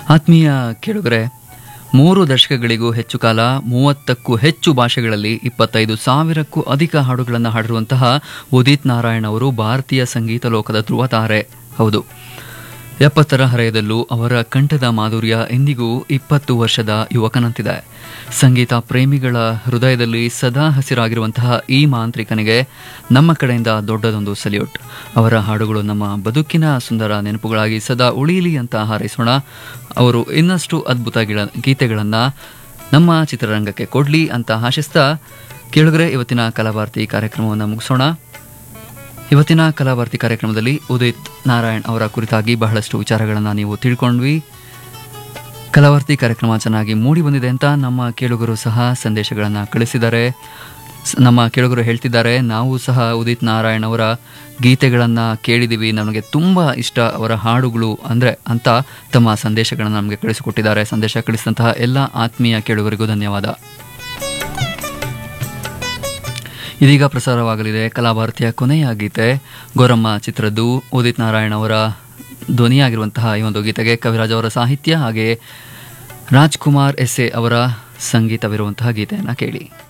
ಆತ್ಮೀಯ ಕೇಳುಗರೆ ಮೂರು ದಶಕಗಳಿಗೂ ಹೆಚ್ಚು ಕಾಲ ಮೂವತ್ತಕ್ಕೂ ಹೆಚ್ಚು ಭಾಷೆಗಳಲ್ಲಿ ಇಪ್ಪತ್ತೈದು ಸಾವಿರಕ್ಕೂ ಅಧಿಕ ಹಾಡುಗಳನ್ನು ಹಾಡಿರುವಂತಹ ಉದಿತ್ ನಾರಾಯಣ್ ಅವರು ಭಾರತೀಯ ಸಂಗೀತ ಲೋಕದ ಧ್ರುವ ತಾರೆ ಹೌದು ಎಪ್ಪತ್ತರ ಹರೆಯದಲ್ಲೂ ಅವರ ಕಂಠದ ಮಾಧುರ್ಯ ಎಂದಿಗೂ ಇಪ್ಪತ್ತು ವರ್ಷದ ಯುವಕನಂತಿದೆ ಸಂಗೀತ ಪ್ರೇಮಿಗಳ ಹೃದಯದಲ್ಲಿ ಸದಾ ಹಸಿರಾಗಿರುವಂತಹ ಈ ಮಾಂತ್ರಿಕನಿಗೆ ನಮ್ಮ ಕಡೆಯಿಂದ ದೊಡ್ಡದೊಂದು ಸಲ್ಯೂಟ್ ಅವರ ಹಾಡುಗಳು ನಮ್ಮ ಬದುಕಿನ ಸುಂದರ ನೆನಪುಗಳಾಗಿ ಸದಾ ಉಳಿಯಲಿ ಅಂತ ಹಾರೈಸೋಣ ಅವರು ಇನ್ನಷ್ಟು ಅದ್ಭುತ ಗಿಳ ಗೀತೆಗಳನ್ನು ನಮ್ಮ ಚಿತ್ರರಂಗಕ್ಕೆ ಕೊಡಲಿ ಅಂತ ಆಶಿಸ್ತಾ ಕೇಳುಗರೆ ಇವತ್ತಿನ ಕಲಾಭಾರತಿ ಕಾರ್ಯಕ್ರಮವನ್ನು ಮುಗಿಸೋಣ ಇವತ್ತಿನ ಕಲಾಭಾರತಿ ಕಾರ್ಯಕ್ರಮದಲ್ಲಿ ಉದಿತ್ ನಾರಾಯಣ್ ಅವರ ಕುರಿತಾಗಿ ಬಹಳಷ್ಟು ವಿಚಾರಗಳನ್ನು ನೀವು ತಿಳ್ಕೊಂಡ್ವಿ ಕಲಾಭಾರತಿ ಕಾರ್ಯಕ್ರಮ ಚೆನ್ನಾಗಿ ಮೂಡಿ ಬಂದಿದೆ ಅಂತ ನಮ್ಮ ಕೇಳುಗರು ಸಹ ಸಂದೇಶಗಳನ್ನು ಕಳಿಸಿದ್ದಾರೆ ಸ್- ನಮ್ಮ ಕೇಳುಗರು ಹೇಳ್ತಿದ್ದಾರೆ ನಾವು ಸಹ ಉದಿತ್ ನಾರಾಯಣ್ ಅವರ ಗೀತೆಗಳನ್ನು ಕೇಳಿದ್ದೀವಿ ನಮಗೆ ತುಂಬ ಇಷ್ಟ ಅವರ ಹಾಡುಗಳು ಅಂದರೆ ಅಂತ ತಮ್ಮ ಸಂದೇಶಗಳನ್ನು ನಮಗೆ ಕಳಿಸಿಕೊಟ್ಟಿದ್ದಾರೆ ಸಂದೇಶ ಕಳಿಸಿದಂತಹ ಎಲ್ಲ ಆತ್ಮೀಯ ಕೇಳುಗರಿಗೂ ಧನ್ಯವಾದ ಇದೀಗ ಪ್ರಸಾರವಾಗಲಿದೆ ಕಲಾಭಾರತಿಯ ಕೊನೆಯ ಗೀತೆ ಗೋರಮ್ಮ ಚಿತ್ರದ್ದು ಉದಿತ್ ನಾರಾಯಣ್ ಅವರ ಧ್ವನಿಯಾಗಿರುವಂತಹ ಈ ಒಂದು ಗೀತೆಗೆ ಕವಿರಾಜ್ ಅವರ ಸಾಹಿತ್ಯ ಹಾಗೆಯೇ ರಾಜ್ಕುಮಾರ್ ಎಸ್ ಎ ಅವರ ಸಂಗೀತವಿರುವಂತಹ ಗೀತೆಯನ್ನು ಕೇಳಿ